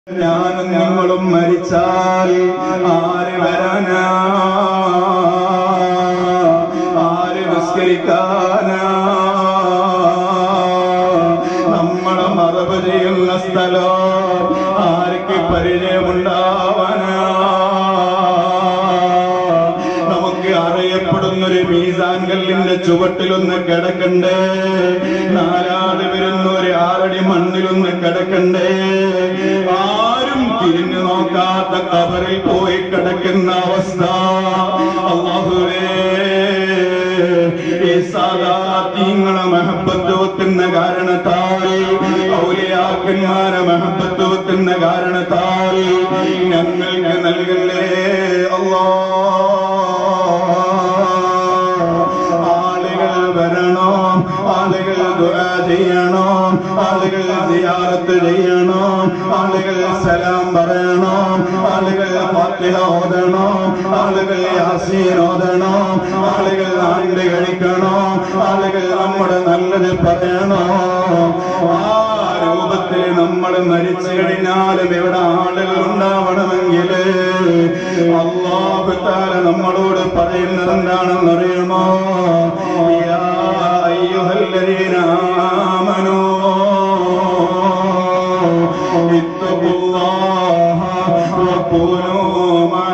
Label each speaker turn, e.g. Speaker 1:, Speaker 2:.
Speaker 1: ഞാനും നിങ്ങളും മരിച്ചാൽ ആര് വരാനാ ആര് നിസ്കരിക്കാനാ നമ്മളെ മറവ് ചെയ്യുന്ന സ്ഥലം ആർക്ക് പരിചയമുണ്ടാവാനാ നമുക്ക് അറിയപ്പെടുന്ന ഒരു മീസാൻ കല്ലിന്റെ ചുവട്ടിലൊന്ന് കിടക്കണ്ടേ നാലാള് വരുന്ന ഒരു ആറടി മണ്ണിലൊന്ന് കിടക്കണ്ടേ ആരും തിരിഞ്ഞു നോക്കാത്ത കബറിൽ പോയി കിടക്കുന്ന അവസ്ഥ അള്ളാഹുവേ ഈ സാദാത്യങ്ങളെ മഹബത്ത് വെക്കുന്ന കാരണത്താൽ ഔലിയാക്കന്മാരെ മഹബത്ത് വെക്കുന്ന കാരണത്താൽ ഞങ്ങൾക്ക് നൽകല്ലേ അള്ളാ ആളുകൾ വരണോ ആളുകൾ ദുആ ചെയ്യണോ ആളുകൾ സിയാറത്ത് ചെയ്യണോ ആളുകൾ സലാം പറയണോ ആളുകൾ ഫാത്തിഹ ഓതണോ ആളുകൾ യാസീൻ ഓതണോ ആളുകൾ ആണ്ട് കഴിക്കണോ ആളുകൾ നമ്മുടെ നല്ലത് പറയണോ ആ രൂപത്തിൽ നമ്മൾ മരിച്ചു കഴിഞ്ഞാലും ഇവിടെ ആളുകൾ ഉണ്ടാവണമെങ്കിൽ അള്ളാഹു താല നമ്മളോട് പറയുന്നത് എന്താണെന്ന് അറിയണോ യാ അയ്യുഹല്ലദീന ആമനൂ اتقوا الله وكونوا مع